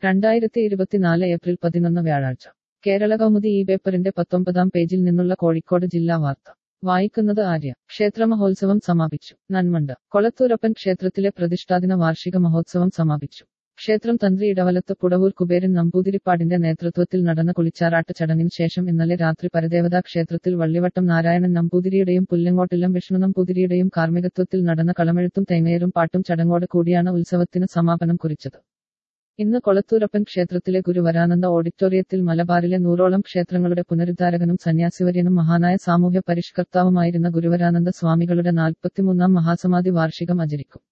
രണ്ടായിരത്തി ഇരുപത്തിനാല് ഏപ്രിൽ പതിനൊന്ന് വ്യാഴാഴ്ച കേരള കൗമുദി ഈ പേപ്പറിന്റെ പത്തൊമ്പതാം പേജിൽ നിന്നുള്ള കോഴിക്കോട് ജില്ലാ വാർത്ത വായിക്കുന്നത് ആര്യ ക്ഷേത്രമഹോത്സവം സമാപിച്ചു നന്മണ്ട കൊളത്തൂരപ്പൻ ക്ഷേത്രത്തിലെ പ്രതിഷ്ഠാദിന വാർഷിക മഹോത്സവം സമാപിച്ചു ക്ഷേത്രം തന്ത്രി ഇടവലത്ത് പുടവൂർ കുബേരൻ നമ്പൂതിരിപ്പാടിന്റെ നേതൃത്വത്തിൽ നടന്ന കുളിച്ചാറാട്ട് ചടങ്ങിന് ശേഷം ഇന്നലെ രാത്രി പരദേവതാ ക്ഷേത്രത്തിൽ വള്ളിവട്ടം നാരായണൻ നമ്പൂതിരിയുടെയും പുല്ലങ്ങോട്ടില്ലം വിഷ്ണു നമ്പൂതിരിയുടെയും കാർമ്മികത്വത്തിൽ നടന്ന കളമെഴുത്തും തേങ്ങയേറും പാട്ടും ചടങ്ങോട് കൂടിയാണ് ഉത്സവത്തിന് സമാപനം കുറിച്ചത് ഇന്ന് കൊളത്തൂരപ്പൻ ക്ഷേത്രത്തിലെ ഗുരുവരാനന്ദ ഓഡിറ്റോറിയത്തിൽ മലബാറിലെ നൂറോളം ക്ഷേത്രങ്ങളുടെ പുനരുദ്ധാരകനും സന്യാസിവര്യനും മഹാനായ സാമൂഹ്യ പരിഷ്കർത്താവുമായിരുന്ന ഗുരുവരാനന്ദ സ്വാമികളുടെ നാൽപ്പത്തിമൂന്നാം മഹാസമാധി വാർഷികം ആചരിക്കും